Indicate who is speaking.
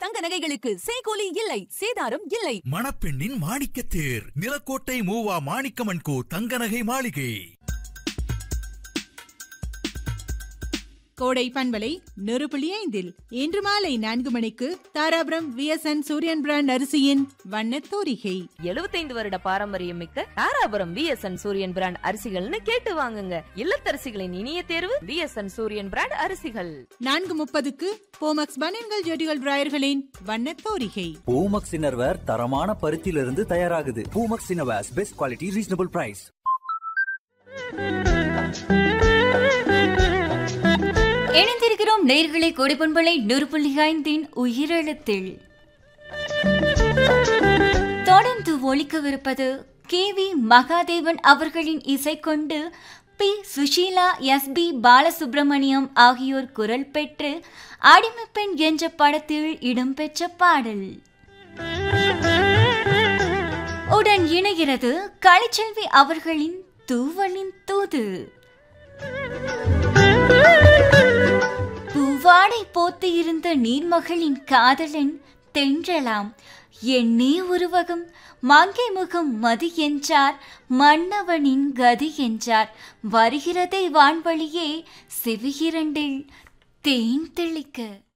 Speaker 1: தங்க நகைகளுக்கு சேகோலி இல்லை சேதாரம் இல்லை
Speaker 2: மணப்பெண்ணின் மாணிக்கத்தேர் நிலக்கோட்டை மூவா மாணிக்கமன் கோ தங்க நகை மாளிகை
Speaker 3: கோடை பண்பலை நெருப்புள்ளி ஐந்தில் இன்று மாலை நான்கு மணிக்கு தாராபுரம் விஎஸ்என் சூரியன் பிராண்ட் அரிசியின் வண்ணத் தோரிகை
Speaker 4: எழுபத்தைந்து வருட பாரம்பரியம் மிக்க தாராபுரம் பிஎஸ்என் சூரியன் பிராண்ட் அரிசிகள்னு கேட்டு வாங்குங்க இல்லத்தரசிகளின் இனிய தேர்வு பிஎஸ்என் சூரியன் பிராண்ட் அரிசிகள்
Speaker 3: நான்கு முப்பதுக்கு போமக்ஸ் பனியன்கள் ஜெடிகள் டிராயர்களின் வண்ணத் தோரிகை
Speaker 5: பூமக்ஸ் இன்னர்வேர் தரமான பருத்தியிலிருந்து தயாராகுது Poomex innerwears best quality reasonable price
Speaker 6: இணைந்திருக்கிறோம் நேர்களை கொடிப்பண்பலை நூறுபுள்ளி ஐந்தின் உயிரெழுத்தில் தொடர்ந்து ஒழிக்கவிருப்பது கே வி மகாதேவன் அவர்களின் இசை கொண்டு P Susheela S P Balasubrahmanyam ஆகியோர் குரல் பெற்று அடிமைப்பெண் என்ற படத்தில் இடம்பெற்ற பாடல் உடன் இணைகிறது கலைச்செல்வி அவர்களின் தூவலின் தூது பூவாடை போத்து இருந்த நீர்மகளின் காதலன் தென்றலாம் எண்ணே உருவகம் மங்கை முகம் மதி என்றார் மன்னவனின் கதி என்றார் வருகிறதை வான்வழியே செவிகிரண்டில் தேன் தெளிக்க